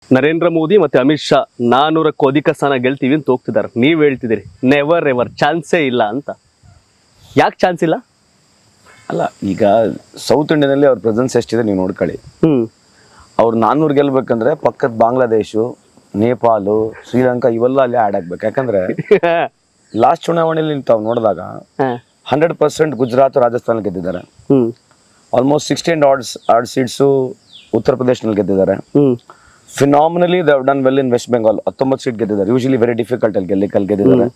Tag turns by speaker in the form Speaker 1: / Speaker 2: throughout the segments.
Speaker 1: ನರೇಂದ್ರ ಮೋದಿ ಮತ್ತೆ ಅಮಿತ್ ಶಾ ನಾನೂರಕ್ಕೂ ಅಧಿಕ ಸ್ಥಾನ ಗೆಲ್ತೀವಿ ಅಂತ ಹೋಗ್ತಿದ್ದಾರೆ ನೀವ್ ಹೇಳ್ತಿದ್ದೀರಿ ನೆವರ್ ಎವರ್ ಚಾನ್ಸೇ ಇಲ್ಲ ಅಂತ ಯಾಕೆ ಚಾನ್ಸ್ ಇಲ್ಲ
Speaker 2: ಅಲ್ಲ ಈಗ ಸೌತ್ ಇಂಡಿಯನಲ್ಲಿ ಅವ್ರ ಪ್ರೆಸೆನ್ಸ್ ಎಷ್ಟಿದೆ ನೀವು ನೋಡ್ಕೊಳ್ಳಿ
Speaker 1: ಹ್ಮ್
Speaker 2: ಅವ್ರು ನಾನ್ನೂರು ಗೆಲ್ಬೇಕಂದ್ರೆ ಪಕ್ಕದ ಬಾಂಗ್ಲಾದೇಶು ನೇಪಾಳು ಶ್ರೀಲಂಕಾ ಇವೆಲ್ಲ ಅಲ್ಲಿ ಆ್ಯಡ್ ಆಗ್ಬೇಕು ಯಾಕಂದ್ರೆ ಲಾಸ್ಟ್ ಚುನಾವಣೆಯಲ್ಲಿ ತಾವು ನೋಡಿದಾಗ
Speaker 1: ಹ.
Speaker 2: ಹಂಡ್ರೆಡ್ ಪರ್ಸೆಂಟ್ ಗುಜರಾತ್ ರಾಜಸ್ಥಾನ ಗೆದ್ದಿದ್ದಾರೆ
Speaker 1: ಹ್ಮ್
Speaker 2: ಆಲ್ಮೋಸ್ಟ್ ಸಿಕ್ಸ್ಟೀನ್ ಆರ್ಡ್ಸ್ ಆರ್ಡ್ ಸೀಟ್ಸು ಉತ್ತರ ಪ್ರದೇಶನಲ್ಲಿ ಗೆದ್ದಿದ್ದಾರೆ
Speaker 1: hmm
Speaker 2: phenomenally done well in West Bengal ಹತ್ತೊಂಬತ್ತು ಸೀಟ್ ಗೆದ್ದಿದ್ದಾರೆ ಯೂಶಲಿ ವೆರಿ ಡಿಫಿಕಲ್ಟ್ ಅಲ್ಲಿ ಗೆಲ್ಲಿಕ್ಕೆ ಅಲ್ಲಿ ಗೆದ್ದಿದ್ದಾರೆ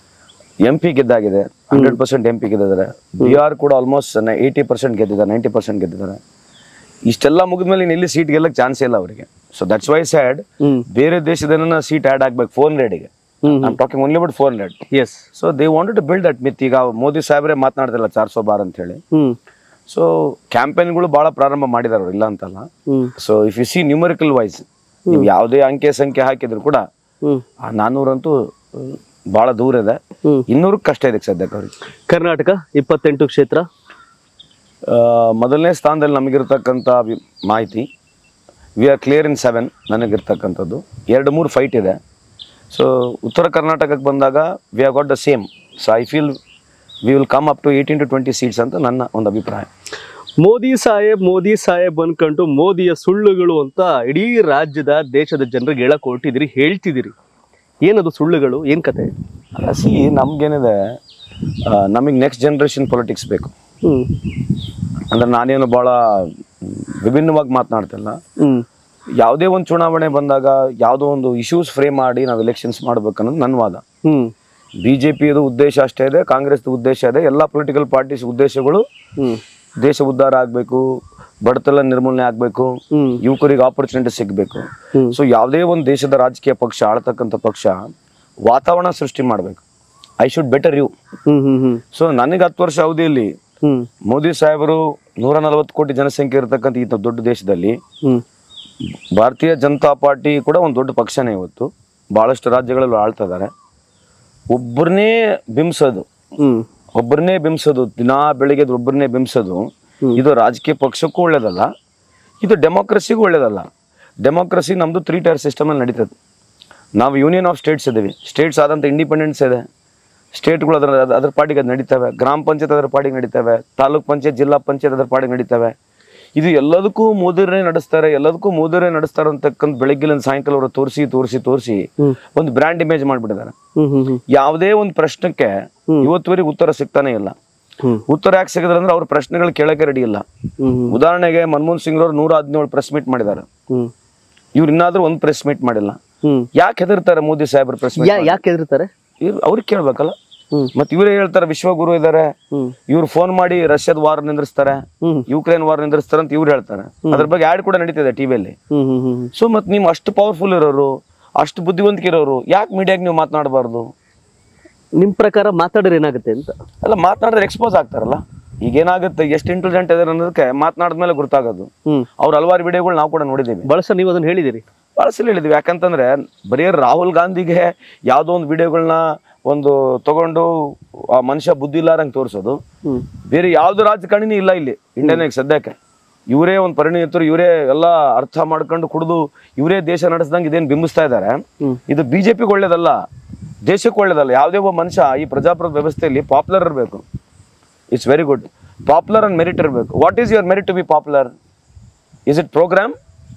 Speaker 2: ಎಂ ಪಿ ಗೆದ್ದಾಗಿದೆ ಹಂಡ್ರೆಡ್ ಪರ್ಸೆಂಟ್ ಎಂ ಪಿ ಗೆದ್ದಿದ್ದಾರೆ ಬಿಹಾರ್ ಕೂಡ ಆಲ್ಮೋಸ್ಟ್ ಏಯ್ಟಿ ಪರ್ಸೆಂಟ್ ಗೆದ್ದಿದ್ದಾರೆ ನೈಂಟಿ ಪರ್ಸೆಂಟ್ ಗೆದ್ದಿದ್ದಾರೆ ಇಷ್ಟೆಲ್ಲ ಮುಗಿದ್ಮೇಲೆ ಇನ್ನು ಎಲ್ಲಿ ಸೀಟ್ ಗೆಲ್ಲಕ್ಕೆ ಚಾನ್ಸ್ ಇಲ್ಲ ಅವರಿಗೆ so that's why sad
Speaker 1: hmm
Speaker 2: ಬೇರೆ ದೇಶದ ಸೀಟ್ ಆ್ಯಡ್ ಆಗ್ಬೇಕು ಫೋರ್ ಹಂಡ್ರೆಡ್ಗೆ
Speaker 1: hmm
Speaker 2: I'm talking only but four hundred
Speaker 1: yes
Speaker 2: so they wanted to build that myth ಈಗ ಮೋದಿ ಸಾಹೇಬ್ರೆ ಮಾತನಾಡ್ತಿಲ್ಲ ಚಾರ್ ಸೋ ಬಾರ್ ಅಂತ ಹೇಳಿ
Speaker 1: ಹ್ಮ್
Speaker 2: ಸೊ ಕ್ಯಾಂಪೇನ್ಗಳು ಭಾಳ ಪ್ರಾರಂಭ ಮಾಡಿದಾರೆ ಅವ್ರು ಇಲ್ಲ ಅಂತಲ್ಲ
Speaker 1: hmm
Speaker 2: so if you see numerical wise ನೀವು ಯಾವುದೇ ಅಂಕೆ ಸಂಖ್ಯೆ ಹಾಕಿದ್ರು ಕೂಡ
Speaker 1: ಹ್ಮ್
Speaker 2: ಆ ನಾನ್ನೂರಂತೂ ಹ್ಮ್, ಭಾಳ ದೂರ ಇದೆ
Speaker 1: ಹ್ಮ್
Speaker 2: ಇನ್ನೂರಕ್ಕೆ ಕಷ್ಟ ಇದೆ ಸದ್ಯಕ್ಕೆ ಅವ್ರಿಗೆ
Speaker 1: ಕರ್ನಾಟಕ ಇಪ್ಪತ್ತೆಂಟು ಕ್ಷೇತ್ರ
Speaker 2: ಆ, ಮೊದಲನೇ ಸ್ಥಾನದಲ್ಲಿ ನಮಗಿರ್ತಕ್ಕಂಥ ವಿ- ಮಾಹಿತಿ we are clear in seven ನನಗಿರ್ತಕ್ಕಂಥದ್ದು ಎರಡು ಮೂರು ಫೈಟ್ ಇದೆ ಸೊ ಉತ್ತರ ಕರ್ನಾಟಕಕ್ಕೆ ಬಂದಾಗ we are got the same so I feel we will come up to eighteen to twenty seats ಅಂತ ನನ್ನ ಒಂದು ಅಭಿಪ್ರಾಯ
Speaker 1: ಮೋದಿ ಸಾಹೇಬ್ ಮೋದಿ ಸಾಹೇಬ್ ಅನ್ಕೊಂಡು ಮೋದಿಯ ಸುಳ್ಳುಗಳು ಅಂತ ಇಡೀ ರಾಜ್ಯದ ದೇಶದ ಜನರಿಗೆ ಹೇಳಕ್ ಹೊರಟಿದಿರಿ ಹೇಳ್ತಿದ್ದೀರಿ ಏನದು ಸುಳ್ಳುಗಳು ಏನ್ ಕತೆ
Speaker 2: ಸಿ ನಮ್ಗೇನಿದೆ ನಮಗೆ ನೆಕ್ಸ್ಟ್ ಜನ್ರೇಷನ್ ಪೊಲಿಟಿಕ್ಸ್ ಬೇಕು
Speaker 1: ಹ್ಮ್
Speaker 2: ಅಂದ್ರೆ ನಾನೇನು ಭಾಳ ವಿಭಿನ್ನವಾಗಿ ಮಾತನಾಡ್ತಿಲ್ಲ
Speaker 1: ಹ್ಮ್
Speaker 2: ಯಾವುದೇ ಒಂದು ಚುನಾವಣೆ ಬಂದಾಗ ಯಾವುದೋ ಒಂದು ಇಶ್ಯೂಸ್ ಫ್ರೇಮ್ ಮಾಡಿ ನಾವು ಎಲೆಕ್ಷನ್ಸ್ ಮಾಡ್ಬೇಕನ್ನೋದು ನನ್ನ ವಾದ
Speaker 1: ಹ್ಮ್
Speaker 2: ಬಿ ಜೆ ಪಿಯದು ಉದ್ದೇಶ ಅಷ್ಟೇ ಇದೆ ಕಾಂಗ್ರೆಸ್ದು ಉದ್ದೇಶ ಇದೆ ಎಲ್ಲ ಪೊಲಿಟಿಕಲ್ ಪಾರ್ಟೀಸ್ ಉದ್ದೇಶಗಳು
Speaker 1: ಹ್ಮ್
Speaker 2: ದೇಶ ಉದ್ಧಾರ ಆಗಬೇಕು ಬಡತನ ನಿರ್ಮೂಲನೆ ಆಗಬೇಕು
Speaker 1: ಹ್ಮ್
Speaker 2: ಯುವಕರಿಗೆ ಆಪರ್ಚುನಿಟಿ ಸಿಗಬೇಕು
Speaker 1: ಹ್ಮ್.
Speaker 2: ಸೊ ಯಾವುದೇ ಒಂದು ದೇಶದ ರಾಜಕೀಯ ಪಕ್ಷ ಆಳ್ತಕ್ಕಂಥ ಪಕ್ಷ ವಾತಾವರಣ ಸೃಷ್ಟಿ ಮಾಡಬೇಕು I should better you
Speaker 1: hmm hmm hmm
Speaker 2: so ನನಗೆ ಹತ್ತು ವರ್ಷ ಅವಧಿಯಲ್ಲಿ
Speaker 1: ಹ್ಮ್
Speaker 2: ಮೋದಿ ಸಾಹೇಬರು ನೂರ ನಲವತ್ತು ಕೋಟಿ ಜನಸಂಖ್ಯೆ ಇರತಕ್ಕಂಥ ಈ ದೊಡ್ಡ ದೇಶದಲ್ಲಿ
Speaker 1: ಹ್ಮ್
Speaker 2: ಭಾರತೀಯ ಜನತಾ ಪಾರ್ಟಿ ಕೂಡ ಒಂದು ದೊಡ್ಡ ಪಕ್ಷನೇ ಇವತ್ತು ಭಾಳಷ್ಟು ರಾಜ್ಯಗಳಲ್ಲಿ ಆಳ್ತಾ ಇದ್ದಾರೆ ಒಬ್ಬರನ್ನೇ ಬಿಂಬಿಸೋದು
Speaker 1: ಹ್ಮ್
Speaker 2: ಒಬ್ಬರನ್ನೇ ಬಿಂಬಿಸೋದು ದಿನಾ ಬೆಳಿಗ್ಗೆ ಒಬ್ಬರನ್ನೇ ಬಿಂಬಿಸೋದು ಇದು ರಾಜಕೀಯ ಪಕ್ಷಕ್ಕೂ ಒಳ್ಳೇದಲ್ಲ ಇದು ಡೆಮೋಕ್ರಸಿಗೂ ಒಳ್ಳೇದಲ್ಲ ಡೆಮೋಕ್ರಸಿ ನಮ್ಮದು ತ್ರೀ ಟೈರ್ ಸಿಸ್ಟಮಲ್ಲಿ ನಡೀತದೆ ನಾವು ಯೂನಿಯನ್ ಆಫ್ ಸ್ಟೇಟ್ಸ್ ಇದ್ದೀವಿ ಸ್ಟೇಟ್ಸ್ ಆದಂಥ ಇಂಡಿಪೆಂಡೆನ್ಸ್ ಇದೆ ಸ್ಟೇಟ್ಗಳು ಅದರ ಅದರ ಪಾಡಿಗೆ ಅದು ನಡೀತವೆ ಗ್ರಾಮ ಪಂಚಾಯತ್ ಅದರ ಪಾಡಿಗೆ ನಡೀತವೆ ತಾಲೂಕ್ ಪಂಚಾಯತ್ ಜಿಲ್ಲಾ ಪಂಚಾಯತ್ ಅದರ ಪಾಡಿಗೆ ನಡೀತವೆ ಇದು ಎಲ್ಲದಕ್ಕೂ ಮೋದಿರೇ ನಡೆಸ್ತಾರೆ ಎಲ್ಲದಕ್ಕೂ ಮೋದಿರೇ ನಡೆಸ್ತಾರೆ ಅಂತಕ್ಕಂಥ ಬೆಳಗ್ಗಿಲಿಂದ ಸಾಯಂಕಾಲ ಅವರು ತೋರಿಸಿ ತೋರಿಸಿ ತೋರಿಸಿ
Speaker 1: ಹ್ಮ್.
Speaker 2: ಒಂದು ಬ್ರ್ಯಾಂಡ್ ಇಮೇಜ್ ಮಾಡಿಬಿಟ್ಟಿದ್ದಾರೆ
Speaker 1: ಹ್ಮ್ ಹ್ಮ್ ಹ್ಮ್
Speaker 2: ಯಾವುದೇ ಒಂದು ಪ್ರಶ್ನೆಗೆ ಇವತ್ತುವರೆಗೆ ಉತ್ತರ ಸಿಗ್ತಾನೆ ಇಲ್ಲ
Speaker 1: ಹ್ಮ್
Speaker 2: ಉತ್ತರ ಯಾಕೆ ಸಿಗಿದ್ರೆ ಅಂದ್ರೆ ಅವ್ರ ಪ್ರಶ್ನೆಗಳು ಕೇಳಕ್ಕೆ ರೆಡಿ ಇಲ್ಲ
Speaker 1: ಹ್ಮ್ ಹ್ಮ್
Speaker 2: ಉದಾಹರಣೆಗೆ ಮನಮೋಹನ್ ಸಿಂಗ್ ಅವರು ನೂರ ಹದಿನೇಳು ಪ್ರೆಸ್ ಮೀಟ್ ಮಾಡಿದ್ದಾರೆ
Speaker 1: ಹ್ಮ್
Speaker 2: ಇವ್ರು ಇನ್ನಾದ್ರೂ ಒಂದು ಪ್ರೆಸ್ ಮೀಟ್ ಮಾಡಿಲ್ಲ
Speaker 1: ಹ್ಮ್
Speaker 2: ಯಾಕೆ ಹೆದರ್ತಾರೆ ಮೋದಿ ಸಾಹೇಬ್ರ ಪ್ರೆಸ್ ಮೀಟ್
Speaker 1: ಯಾ- ಯಾಕೆ ಹೆದರ್ತಾರೆ
Speaker 2: ಅವ್ರಿಗೆ ಕೇಳ್ಬೇಕಲ್ಲ
Speaker 1: ಹ್ಮ್
Speaker 2: ಮತ್ತೆ ಇವರೇ ಹೇಳ್ತಾರೆ ವಿಶ್ವಗುರು ಇದ್ದಾರೆ
Speaker 1: ಹ್ಮ್
Speaker 2: ಇವ್ರು ಫೋನ್ ಮಾಡಿ ರಷ್ಯಾದ ವಾರ್ ನಿಂದ್ರಿಸ್ತಾರೆ
Speaker 1: ಹ್ಮ್
Speaker 2: ಯುಕ್ರೇನ್ ವಾರ್ ನಿಂದ್ರಿಸ್ತಾರೆ ಅಂತ ಇವ್ರು ಹೇಳ್ತಾರೆ ಅದ್ರ ಬಗ್ಗೆ ಆಡ್ ಕೂಡ ನಡೀತಿದೆ ಟಿವಿಯಲ್ಲಿ
Speaker 1: ಹ್ಮ್ ಹ್ಮ್ ಹ್ಮ್
Speaker 2: ಸೊ ಮತ್ತೆ ನೀವು ಅಷ್ಟು ಪವರ್ಫುಲ್ ಇರೋರು ಅಷ್ಟು ಬುದ್ಧಿವಂತಿಕೆ ಇರೋರು ಯಾಕೆ ಮೀಡಿಯಾಗೆ ನೀವು ಮಾತನಾಡಬಾರ್ದು
Speaker 1: ನಿಮ್ ಪ್ರಕಾರ ಮಾತಾಡಿದ್ರೆ ಏನಾಗುತ್ತೆ ಅಂತ
Speaker 2: ಅಲ್ಲ ಮಾತನಾಡಿದ್ರೆ ಎಕ್ಸ್ಪೋಸ್ ಆಗ್ತಾರಲ್ಲ ಈಗ ಏನಾಗುತ್ತೆ ಎಷ್ಟು ಇಂಟೆಲಿಜೆಂಟ್ ಇದಾರೆ ಅನ್ನೋದಕ್ಕೆ ಮಾತನಾಡಿದ್ಮೇಲೆ ಗೊತ್ತಾಗೋದು
Speaker 1: ಹ್ಮ್
Speaker 2: ಅವ್ರ ಹಲವಾರು ವಿಡಿಯೋಗಳು ನಾವು ಕೂಡ ನೋಡಿದ್ದೀವಿ
Speaker 1: ಬಳಸ ನೀವು ಅದನ್ನ ಹೇಳಿದಿರಿ
Speaker 2: ಭಾಳ ಸಲ ಹೇಳಿದ್ವಿ ಯಾಕಂತಂದ್ರೆ ಬರೀ ರಾಹುಲ್ ಗಾಂಧಿಗೆ ಯಾವುದೋ ಒಂದು ವಿಡಿಯೋಗಳನ್ನ ಒಂದು ತಗೊಂಡು ಆ ಮನುಷ್ಯ ಬುದ್ಧಿ ಇಲ್ಲಾರಂಗೆ ತೋರಿಸೋದು
Speaker 1: ಹ್ಮ್
Speaker 2: ಬೇರೆ ಯಾವ್ದು ರಾಜಕಾರಣಿನೇ ಇಲ್ಲ ಇಲ್ಲಿ ಇಂಡಿಯಾನಾಗ ಸದ್ಯಕ್ಕೆ ಇವರೇ ಒಂದು ಪರಿಣಿತರು ಇವರೇ ಎಲ್ಲ ಅರ್ಥ ಮಾಡ್ಕೊಂಡು ಕುಡಿದು ಇವರೇ ದೇಶ ನಡೆಸ್ದಂಗೆ ಇದೇನು ಬಿಂಬಿಸ್ತಾ ಇದ್ದಾರೆ
Speaker 1: ಹ್ಮ್.
Speaker 2: ಇದು ಬಿ ಜೆ ಪಿಗೆ ಒಳ್ಳೇದಲ್ಲ ದೇಶಕ್ಕೆ ಒಳ್ಳೇದಲ್ಲ ಯಾವುದೇ ಒಬ್ಬ ಮನುಷ್ಯ ಈ ಪ್ರಜಾಪ್ರಭುತ್ವ ವ್ಯವಸ್ಥೆಯಲ್ಲಿ ಪಾಪ್ಯುಲರ್ ಇರಬೇಕು it's very good popular and merit ಇರಬೇಕು what is your merit to be popular is it program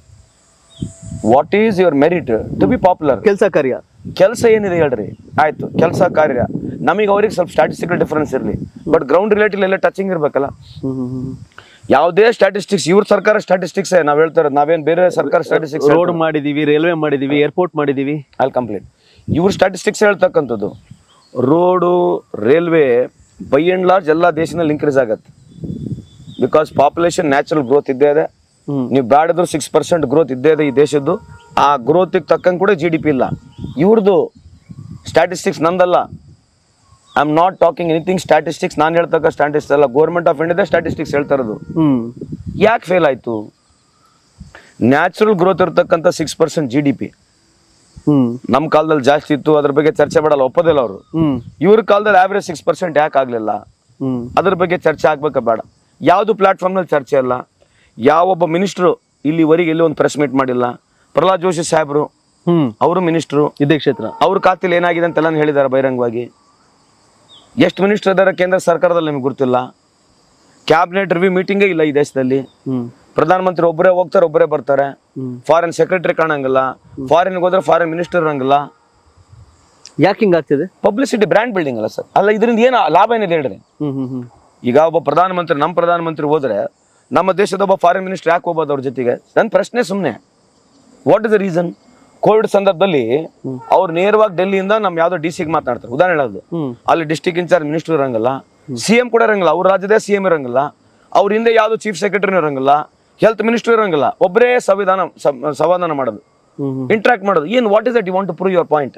Speaker 2: what is your merit to be popular
Speaker 1: ಕೆಲಸ ಕಾರ್ಯ
Speaker 2: ಕೆಲಸ ಏನಿದೆ ಹೇಳ್ರಿ ಆಯ್ತು ಕೆಲಸ ಕಾರ್ಯ ನಮಗೆ ಅವ್ರಿಗೆ ಸ್ವಲ್ಪ ಸ್ಟ್ಯಾಟಿಸ್ಟಿಕಲ್ ಡಿಫರೆನ್ಸ್ ಇರಲಿ ಬಟ್ ಗ್ರೌಂಡ್ ರಿಲೇಟಿವ್ ಎಲ್ಲ ಟಚಿಂಗ್ ಇರಬೇಕಲ್ಲ
Speaker 1: ಹ್ಮ್ ಹ್ಮ್ ಹ್ಮ್
Speaker 2: ಯಾವುದೇ ಸ್ಟ್ಯಾಟಿಸ್ಟಿಕ್ಸ್ ಇವ್ರ ಸರ್ಕಾರ ಸ್ಟ್ಯಾಟಿಸ್ಟಿಕ್ಸ್ ನಾವ್ ಹೇಳ್ತಾರೆ ನಾವೇನ್ ಬೇರೆ ಸರ್ಕಾರ ಸ್ಟ್ಯಾಟಿಸ್ಟಿಕ್ಸ್
Speaker 1: ರೋಡ್ ಮಾಡಿದೀವಿ ರೈಲ್ವೆ ಮಾಡಿದೀವಿ ಏರ್ಪೋರ್ಟ್ ಮಾಡಿದೀವಿ
Speaker 2: ಅಲ್ಲಿ ಕಂಪ್ಲೀಟ್ ಇವ್ರ ಸ್ಟ್ಯಾಟಿಸ್ಟಿಕ್ಸ್ ಹೇಳ್ತಕ್ಕಂಥದ್ದು road railway by and large ಎಲ್ಲ ದೇಶದಲ್ಲಿ ಇನ್ಕ್ರೀಸ್ ಆಗತ್ತೆ ಬಿಕಾಸ್ ಪಾಪ್ಯುಲೇಷನ್ ನ್ಯಾಚುರಲ್ ಗ್ರೋತ್ ಇದ್ದೇ ಇದೆ
Speaker 1: ಹ್ಮ್
Speaker 2: ನೀವು ಬ್ಯಾಡಿದ್ರು ಸಿಕ್ಸ್ ಪರ್ಸೆಂಟ್ ಗ್ರೋತ್ ಇದ್ದೇ ಇದೆ ಈ ದೇಶದ್ದು ಆ ಗ್ರೋತಿಗೆ ತಕ್ಕಂಗೆ ಕೂಡ ಜಿ ಡಿ ಪಿ ಇಲ್ಲ ಇವ್ರದ್ದು ಸ್ಟ್ಯಾಟಿಸ್ಟಿಕ್ಸ್ ನಂದಲ್ಲ I am not talking anything statistics ನಾನು ಹೇಳ್ತಕ್ಕ ಸ್ಟ್ಯಾಟಿಸ್ಟಿಕ್ಸ್ ಅಲ್ಲ ಗೌರ್ಮೆಂಟ್ ಆಫ್ ಇಂಡಿಯಾದ ಸ್ಟ್ಯಾಟಿಸ್ಟಿಕ್ಸ್ ಹೇಳ್ತಾ ಇರೋದು
Speaker 1: ಹ್ಮ್
Speaker 2: ಯಾಕೆ ಫೇಲ್ ಆಯಿತು ನ್ಯಾಚುರಲ್ ಗ್ರೋತ್ ಇರ್ತಕ್ಕಂಥ six percent G D P
Speaker 1: ಹ್ಮ್
Speaker 2: ನಮ್ಮ ಕಾಲದಲ್ಲಿ ಜಾಸ್ತಿ ಇತ್ತು ಅದ್ರ ಬಗ್ಗೆ ಚರ್ಚೆ ಮಾಡಲ್ಲ ಒಪ್ಪೋದಿಲ್ಲ ಅವರು
Speaker 1: ಹ್ಮ್
Speaker 2: ಇವ್ರ ಕಾಲದಲ್ಲಿ ಆವ್ರೇಜ್ ಸಿಕ್ಸ್ ಪರ್ಸೆಂಟ್ ಯಾಕೆ ಆಗಲಿಲ್ಲ
Speaker 1: ಹ್ಮ್
Speaker 2: ಅದ್ರ ಬಗ್ಗೆ ಚರ್ಚೆ ಆಗ್ಬೇಕಾ ಬೇಡ ಯಾವುದು ಪ್ಲಾಟ್ಫಾರ್ಮ್ನಲ್ಲಿ ಚರ್ಚೆ ಅಲ್ಲ ಯಾವೊಬ್ಬ ಮಿನಿಸ್ಟ್ರು ಇಲ್ಲಿವರೆಗೆ ಎಲ್ಲಿ ಒಂದು ಪ್ರೆಸ್ ಮೀಟ್ ಮಾಡಿಲ್ಲ ಪ್ರಹ್ಲಾದ್ ಜೋಶಿ ಸಾಹೇಬರು
Speaker 1: ಹ್ಮ್
Speaker 2: ಅವರು ಮಿನಿಸ್ಟ್ರು
Speaker 1: ಇದೇ ಕ್ಷೇತ್ರ
Speaker 2: ಅವ್ರ ಖಾತೆಲಿ ಏನಾಗಿದೆ ಅಂತೆಲ್ಲ ಹೇಳಿದ್ದಾರೆ ಬಹಿರಂಗವಾಗಿ ಎಷ್ಟು ಮಿನಿಸ್ಟರ್ ಇದ್ದಾರೆ ಕೇಂದ್ರ ಸರ್ಕಾರದಲ್ಲಿ ನಿಮ್ಗೆ ಗೊತ್ತಿಲ್ಲ ಕ್ಯಾಬಿನೆಟ್ ರಿವ್ಯೂ ಮೀಟಿಂಗೇ ಇಲ್ಲ ಈ ದೇಶದಲ್ಲಿ
Speaker 1: ಹ್ಮ್
Speaker 2: ಪ್ರಧಾನಮಂತ್ರಿ ಒಬ್ಬರೇ ಹೋಗ್ತಾರೆ ಒಬ್ಬರೇ ಬರ್ತಾರೆ
Speaker 1: ಹ್ಮ್
Speaker 2: ಫಾರಿನ್ ಸೆಕ್ರೆಟರಿ ಕಾಣಂಗಿಲ್ಲ ಫಾರಿನ್ಗೆ ಹೋದ್ರೆ ಫಾರಿನ್ ಮಿನಿಸ್ಟರ್ ಇರಂಗಿಲ್ಲ
Speaker 1: ಯಾಕೆ ಹಿಂಗಾಗ್ತಿದೆ
Speaker 2: ಪಬ್ಲಿಸಿಟಿ ಬ್ರ್ಯಾಂಡ್ ಬಿಲ್ಡಿಂಗ್ ಅಲ್ಲ ಸರ್ ಅಲ್ಲ ಇದರಿಂದ ಏನು ಲಾಭ ಏನಿದೆ ಹೇಳ್ರಿ
Speaker 1: ಹ್ಮ್ ಹ್ಮ್ ಹ್ಮ್
Speaker 2: ಈಗ ಒಬ್ಬ ಪ್ರಧಾನಮಂತ್ರಿ ನಮ್ಮ ಪ್ರಧಾನಮಂತ್ರಿ ಹೋದ್ರೆ ನಮ್ಮ ದೇಶದ ಒಬ್ಬ ಫಾರಿನ್ ಮಿನಿಸ್ಟರ್ ಯಾಕೆ ಹೋಗ್ಬೋದು ಅವ್ರ ಜೊತೆಗೆ ನನ್ನ ಪ್ರಶ್ನೆ ಸುಮ್ಮನೆ what is the reason Covid ಸಂದರ್ಭದಲ್ಲಿ ಅವ್ರು ನೇರವಾಗಿ ಡೆಲ್ಲಿಯಿಂದ ನಮ್ಮ ಯಾವ್ದೋ ಡಿ ಸಿಗೆ ಮಾತನಾಡ್ತಾರೆ ಉದಾಹರಣೆ ಹೇಳೋದು
Speaker 1: ಹ್ಮ್
Speaker 2: ಅಲ್ಲಿ ಡಿಸ್ಟಿಕ್ ಇನ್ಚಾರ್ಜ್ ಮಿನಿಸ್ಟರ್ ಇರಂಗಿಲ್ಲ ಸಿ ಎಂ ಕೂಡ ಇರಂಗಿಲ್ಲ ಅವ್ರ ರಾಜ್ಯದ ಸಿ ಎಂ ಇರಂಗಿಲ್ಲ ಅವ್ರ ಹಿಂದೆ ಯಾವ್ದು ಚೀಫ್ ಸೆಕ್ರೆಟರಿ ಇರಂಗಿಲ್ಲ ಹೆಲ್ತ್ ಮಿನಿಸ್ಟರ್ ಇರಂಗಿಲ್ಲ ಒಬ್ಬರೇ ಸಂವಿಧಾನ ಸಂ- ಸಂವಾದನ ಮಾಡೋದು
Speaker 1: ಹ್ಮ್ ಹ್ಮ್
Speaker 2: ಇಂಟ್ರಾಕ್ಟ್ ಮಾಡೋದು ಏನು what is that you want to prove your point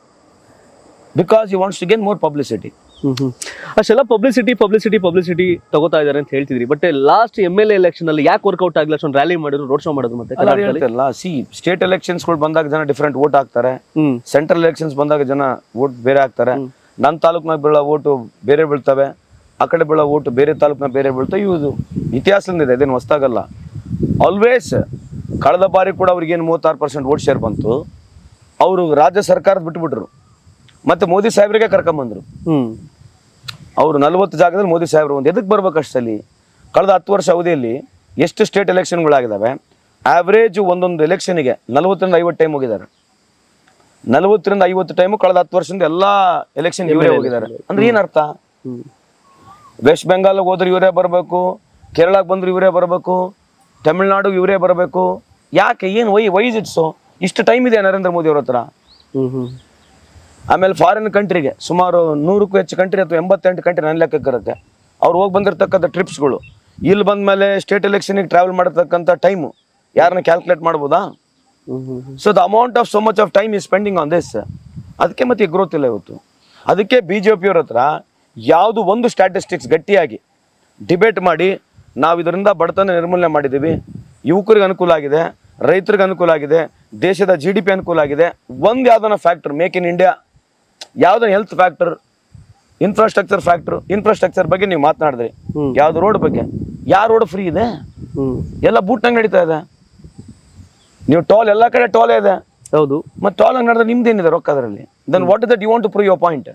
Speaker 2: because you wants to gain more publicity
Speaker 1: ಹ್ಮ್ ಹ್ಮ್ ಅಷ್ಟೆಲ್ಲ ಪಬ್ಲಿಸಿಟಿ ಪಬ್ಲಿಸಿಟಿ ಪಬ್ಲಿಸಿಟಿ ತಗೋತಾ ಇದಾರೆ ಅಂತ ಹೇಳ್ತಿದ್ರಿ but last M L election ಅಲ್ಲಿ ಯಾಕೆ ವರ್ಕೌಟ್ ಆಗಿಲ್ಲ ಅಷ್ಟೊಂದು ರ್ಯಾಲಿ ಮಾಡಿದ್ರು ರೋಡ್ ಶೋ ಮಾಡಿದ್ರು ಮತ್ತೆ
Speaker 2: ಅಲ್ಲ
Speaker 1: ಕರ್ನಾಟಕದಲ್ಲಿ?
Speaker 2: ಹೇಳ್ತಿರಲ್ಲ ಸಿ ಸ್ಟೇಟ್ ಎಲೆಕ್ಷನ್ಸ್ಗಳು ಬಂದಾಗ ಜನ ಡಿಫ್ರೆಂಟ್ ವೋಟ್ ಹಾಕ್ತಾರೆ
Speaker 1: ಹ್ಮ್
Speaker 2: ಸೆಂಟ್ರಲ್ ಎಲೆಕ್ಷನ್ಸ್ ಬಂದಾಗ ಜನ ವೋಟ್ ಬೇರೆ ಹಾಕ್ತಾರೆ ನನ್ನ ತಾಲೂಕ್ನಾಗ ಬೀಳೋ ಓಟು ಬೇರೆ ಬೀಳ್ತವೆ ಆ ಕಡೆ ಬೀಳೋ ಓಟು ಬೇರೆ ತಾಲೂಕ್ನಾಗ ಬೇರೆ ಬೀಳ್ತವೆ ಇವು ಇತಿಹಾಸದಿಂದ ಇದೆ ಇದೇನು ಹೊಸ್ದಾಗಲ್ಲ ಆಲ್ವೇಸ್ ಕಳೆದ ಬಾರಿ ಕೂಡ ಅವ್ರಿಗೇನು ಮೂವತ್ತಾರು ಪರ್ಸೆಂಟ್ ವೋಟ್ ಶೇರ್ ಬಂತು ಅವರು ರಾಜ್ಯ ಸರ್ಕಾರದ ಬಿಟ್ಬಿಟ್ರು ಮತ್ತೆ ಮೋದಿ ಸಾಹೇಬ್ರಿಗೆ ಕರ್ಕೊಂಬಂದ್ರು
Speaker 1: ಹ್ಮ್
Speaker 2: ಅವರು ನಲವತ್ತು ಜಾಗದಲ್ಲಿ ಮೋದಿ ಸಾಹೇಬ್ರು ಒಂದು ಎದಕ್ಕೆ ಬರ್ಬೇಕು ಅಷ್ಟಲ್ಲಿ ಕಳೆದ ಹತ್ತು ವರ್ಷ ಅವಧಿಯಲ್ಲಿ ಎಷ್ಟು ಸ್ಟೇಟ್ ಎಲೆಕ್ಷನ್ಗಳಾಗಿದ್ದಾವೆ ಆವ್ರೇಜ್ ಒಂದೊಂದು ಎಲೆಕ್ಷನ್ಗೆ ನಲವತ್ತರಿಂದ ಐವತ್ತು ಟೈಮ್ ಹೋಗಿದ್ದಾರೆ ನಲವತ್ತರಿಂದ ಐವತ್ತು ಟೈಮು ಕಳೆದ ಹತ್ತು ವರ್ಷದಿಂದ ಎಲ್ಲ ಎಲೆಕ್ಷನ್ ಇವರೇ ಹೋಗಿದ್ದಾರೆ ಅಂದ್ರೆ ಏನರ್ಥ
Speaker 1: ಹ್ಮ್
Speaker 2: ವೆಸ್ಟ್ ಬೆಂಗಾಲ್ಗೆ ಹೋದ್ರೆ ಇವರೇ ಬರಬೇಕು ಕೇರಳಕ್ಕೆ ಬಂದ್ರೆ ಇವರೇ ಬರಬೇಕು ತಮಿಳ್ನಾಡು ಇವರೇ ಬರಬೇಕು ಯಾಕೆ ಏನು ವೈ ವೈಸ್ ಇಟ್ಸು ಇಷ್ಟು ಟೈಮ್ ಇದೆ ನರೇಂದ್ರ ಮೋದಿ ಅವ್ರ ಹತ್ರ
Speaker 1: ಹ್ಮ್ ಹ್ಮ್
Speaker 2: ಆಮೇಲೆ ಫಾರಿನ್ ಕಂಟ್ರಿಗೆ ಸುಮಾರು ನೂರಕ್ಕೂ ಹೆಚ್ಚು ಕಂಟ್ರಿ ಅಥವಾ ಎಂಬತ್ತೆಂಟು ಕಂಟ್ರಿ ನನ್ನ ಲೆಕ್ಕಕ್ಕೆ ಇರುತ್ತೆ ಅವ್ರು ಹೋಗಿ ಬಂದಿರತಕ್ಕಂಥ ಟ್ರಿಪ್ಸ್ಗಳು ಇಲ್ಲಿ ಬಂದಮೇಲೆ ಸ್ಟೇಟ್ ಎಲೆಕ್ಷನಿಗೆ ಟ್ರಾವೆಲ್ ಮಾಡಿರ್ತಕ್ಕಂಥ ಟೈಮು ಯಾರನ್ನ ಕ್ಯಾಲ್ಕುಲೇಟ್ ಮಾಡ್ಬೋದಾ
Speaker 1: ಹ್ಮ್ ಹ್ಮ್ ಹ್ಮ್
Speaker 2: so the amount of so much of time is spending on this ಅದಕ್ಕೆ ಮತ್ತೆ ಗ್ರೋತ್ ಇಲ್ಲ ಇವತ್ತು ಅದಕ್ಕೆ ಬಿ ಜೆ ಪಿಯವ್ರ ಹತ್ರ ಯಾವುದು ಒಂದು ಸ್ಟ್ಯಾಟಿಸ್ಟಿಕ್ಸ್ ಗಟ್ಟಿಯಾಗಿ ಡಿಬೇಟ್ ಮಾಡಿ ನಾವು ಇದರಿಂದ ಬಡತನ ನಿರ್ಮೂಲನೆ ಮಾಡಿದ್ದೀವಿ ಯುವಕರಿಗೆ ಅನುಕೂಲ ಆಗಿದೆ ರೈತರಿಗೆ ಅನುಕೂಲ ಆಗಿದೆ ದೇಶದ ಜಿ ಡಿ ಪಿ ಅನುಕೂಲ ಆಗಿದೆ ಒಂದು ಯಾವ್ದನ್ನ ಫ್ಯಾಕ್ಟರ್ ಮೇಕ್ ಇನ್ ಇಂಡಿಯಾ ಯಾವ್ದನ್ನ health factor infrastructure factor infrastructure ಬಗ್ಗೆ ನೀವು ಮಾತನಾಡಿದ್ರಿ
Speaker 1: ಹ್ಮ್.
Speaker 2: ಯಾವ್ದು ರೋಡ್ ಬಗ್ಗೆ ಯಾವ ರೋಡ್ ಫ್ರೀ ಇದೆ
Speaker 1: ಹ್ಮ್
Speaker 2: ಎಲ್ಲ ಬೂಟ್ನಾಗ ನಡೀತಾ ಇದೆ ನೀವು ಟೋಲ್ ಎಲ್ಲ ಕಡೆ ಟೋಲ್ ಇದೆ
Speaker 1: ಹೌದು
Speaker 2: ಮತ್ತೆ ಟೋಲ್ ಹಂಗೆ ನಡೆದ್ರೆ ನಿಮ್ದೇನಿದೆ ರೊಕ್ಕ ಅದರಲ್ಲಿ then what is that you want to prove your point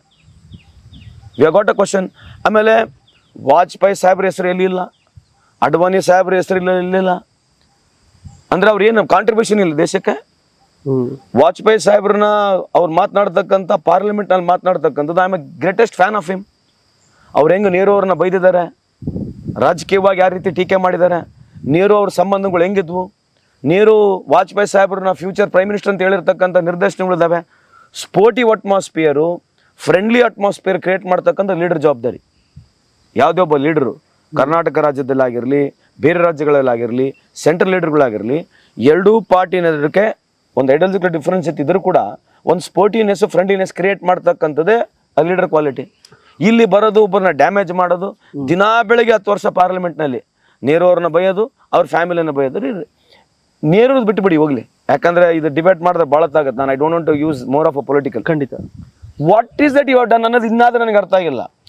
Speaker 2: we got a question ಆಮೇಲೆ ವಾಜಪೇಯಿ ಸಾಹೇಬ್ರ ಹೆಸರು ಎಲ್ಲಿ ಇಲ್ಲ ಅಡ್ವಾಣಿ ಸಾಹೇಬ್ರ ಹೆಸರು ಇಲ್ಲ ಇಲ್ಲಿಲ್ಲ ಅಂದ್ರೆ ಅವ್ರು ಏನು ಕಾಂಟ್ರಿಬ್ಯೂಷನ್ ಇಲ್ಲ ದೇಶಕ್ಕೆ
Speaker 1: ಹ್ಮ್
Speaker 2: ವಾಜಪೇಯಿ ಸಾಹೇಬ್ರನ್ನ ಅವ್ರು ಮಾತನಾಡ್ತಕ್ಕಂಥ ಪಾರ್ಲಿಮೆಂಟ್ನಲ್ಲಿ ಮಾತನಾಡ್ತಕ್ಕಂಥದ್ದು I am a greatest fan of him ಅವ್ರು ಹೆಂಗೆ ನೆಹರು ಅವ್ರನ್ನ ಬೈದಿದ್ದಾರೆ ರಾಜಕೀಯವಾಗಿ ಯಾವ ರೀತಿ ಟೀಕೆ ಮಾಡಿದ್ದಾರೆ ನೆಹರು ಅವ್ರ ಸಂಬಂಧಗಳು ಹೆಂಗಿದ್ವು ನೆಹರು ವಾಜಪೇಯಿ ಸಾಹೇಬ್ರನ್ನ ಫ್ಯೂಚರ್ ಪ್ರೈಮ್ ಮಿನಿಸ್ಟರ್ ಅಂತ ಹೇಳಿರ್ತಕ್ಕಂಥ ನಿರ್ದೇಶನಗಳಿದ್ದಾವೆ sportive atmosphere friendly atmosphere create ಮಾಡ್ತಕ್ಕಂಥ ಲೀಡರ್ ಜವಾಬ್ದಾರಿ ಯಾವುದೇ ಒಬ್ಬ ಲೀಡರು ಕರ್ನಾಟಕ ರಾಜ್ಯದಲ್ಲಾಗಿರಲಿ ಬೇರೆ ರಾಜ್ಯಗಳಲ್ಲಾಗಿರಲಿ ಸೆಂಟ್ರಲ್ ಲೀಡರ್ಗಳಾಗಿರಲಿ ಎರಡೂ ಪಾರ್ಟಿ ನಡುವೆ ಒಂದು ಐಡಲ್ಜಿಕಲ್ ಡಿಫ್ರೆನ್ಸ್ ಇದ್ದರೂ ಕೂಡ ಒಂದು ಸ್ಪೋರ್ಟಿವ್ನೆಸ್ ಫ್ರೆಂಡ್ಲಿನೆಸ್ ಕ್ರಿಯೇಟ್ ಮಾಡ್ತಕ್ಕಂಥದ್ದೇ ಲೀಡರ್ ಕ್ವಾಲಿಟಿ ಇಲ್ಲಿ ಬರೋದು ಒಬ್ಬರನ್ನ ಡ್ಯಾಮೇಜ್ ಮಾಡೋದು ದಿನಾ ಬೆಳಗ್ಗೆ ಹತ್ತು ವರ್ಷ ಪಾರ್ಲಿಮೆಂಟ್ನಲ್ಲಿ ನೆಹರು ಅವ್ರನ್ನ ಬೈಯೋದು ಅವ್ರ ಫ್ಯಾಮಿಲಿನ ಬೈಯೋದು ರೀ ನೆಹರು ಬಿಟ್ಟುಬಿಡಿ ಹೋಗ್ಲಿ ಯಾಕಂದ್ರೆ ಇದು ಡಿಬೇಟ್ ಮಾಡಿದ್ರೆ ಭಾಳ ಆಗುತ್ತೆ ನಾನು I don't want to use more of a political
Speaker 1: ಖಂಡಿತ
Speaker 2: what is that you done ಅನ್ನೋದು ಇನ್ನಾದ್ರೂ ನನಗೆ ಅರ್ಥ ಆಗಿಲ್ಲ